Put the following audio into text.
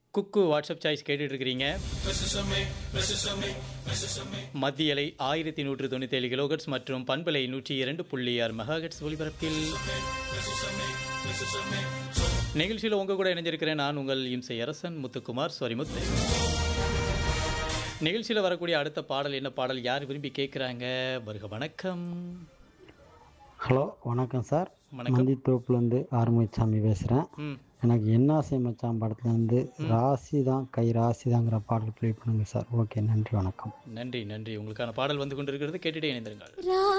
குக்கு WhatsApp choice கேட்டுட்டு இருக்கிறீங்க மத்திய அலை ஆயிரத்தி நூற்று தொண்ணூற்றி ஏழு கிலோகட்ஸ் மற்றும் பண்பலை நூற்றி இரண்டு புள்ளி ஆறு மெகாஹெட்ஸ் ஒலிபரப்பில் நிகழ்ச்சியில் உங்க கூட இணைஞ்சிருக்கிறேன் நான் உங்கள் இம்சை அரசன் முத்துக்குமார் சாரி முத்து நிகழ்ச்சியில் வரக்கூடிய அடுத்த பாடல் என்ன பாடல் யார் விரும்பி கேட்குறாங்க வருக வணக்கம் ஹலோ வணக்கம் சார் வணக்கம். மந்தித்தோப்புலேருந்து ஆறுமுகசாமி பேசுகிறேன் ம் எனக்கு என்னாசை மச்சான் படத்துலேருந்து ராசி தான் கை ராசி தாங்கிற பாடல் ப்ளே பண்ணுங்க சார் ஓகே நன்றி வணக்கம் நன்றி நன்றி உங்களுக்கான பாடல் வந்து கொண்டிருக்கிறது கேட்டுட்டே இணைந்திருங்கள் ரா